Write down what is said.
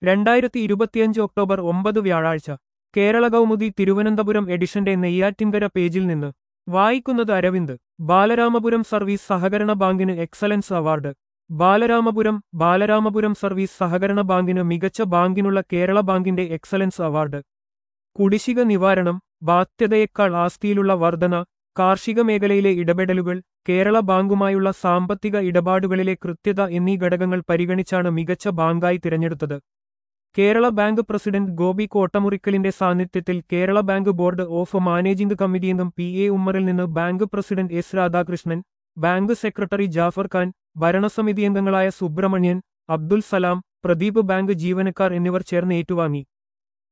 രണ്ടായിരത്തി ഇരുപത്തിയഞ്ച് ഒക്ടോബർ ഒമ്പത് വ്യാഴാഴ്ച കേരള കൗമുദി തിരുവനന്തപുരം എഡിഷന്റെ നെയ്യാറ്റിൻകര പേജിൽ നിന്ന് വായിക്കുന്നത് അരവിന്ദ് ബാലരാമപുരം സർവീസ് സഹകരണ ബാങ്കിന് excellence award Balaramapuram Balaramapuram service സഹകരണ ബാങ്കിന് മികച്ച ബാങ്കിനുള്ള കേരള ബാങ്കിന്റെ എക്സലൻസ് അവാർഡ് കുടിശ്ശിക നിവാരണം ബാധ്യതയേക്കാൾ ആസ്തിയിലുള്ള വർധന കാർഷിക മേഖലയിലെ ഇടപെടലുകൾ കേരള ബാങ്കുമായുള്ള സാമ്പത്തിക ഇടപാടുകളിലെ കൃത്യത എന്നീ ഘടകങ്ങൾ പരിഗണിച്ചാണ് മികച്ച ബാങ്കായി തിരഞ്ഞെടുത്തത് കേരള ബാങ്ക് പ്രസിഡന്റ് ഗോപി കോട്ടമുറിക്കലിന്റെ സാന്നിധ്യത്തിൽ Kerala bank board of managing കമ്മിറ്റിയെന്നും പി എ ഉമ്മറിൽ നിന്ന് bank president S Radhakrishnan bank secretary Jafar Khan ഭരണസമിതി അംഗങ്ങളായ സുബ്രഹ്മണ്യൻ അബ്ദുൽ സലാം പ്രദീപ് ബാങ്ക് ജീവനക്കാർ എന്നിവർ ചേർന്ന് ഏറ്റുവാങ്ങി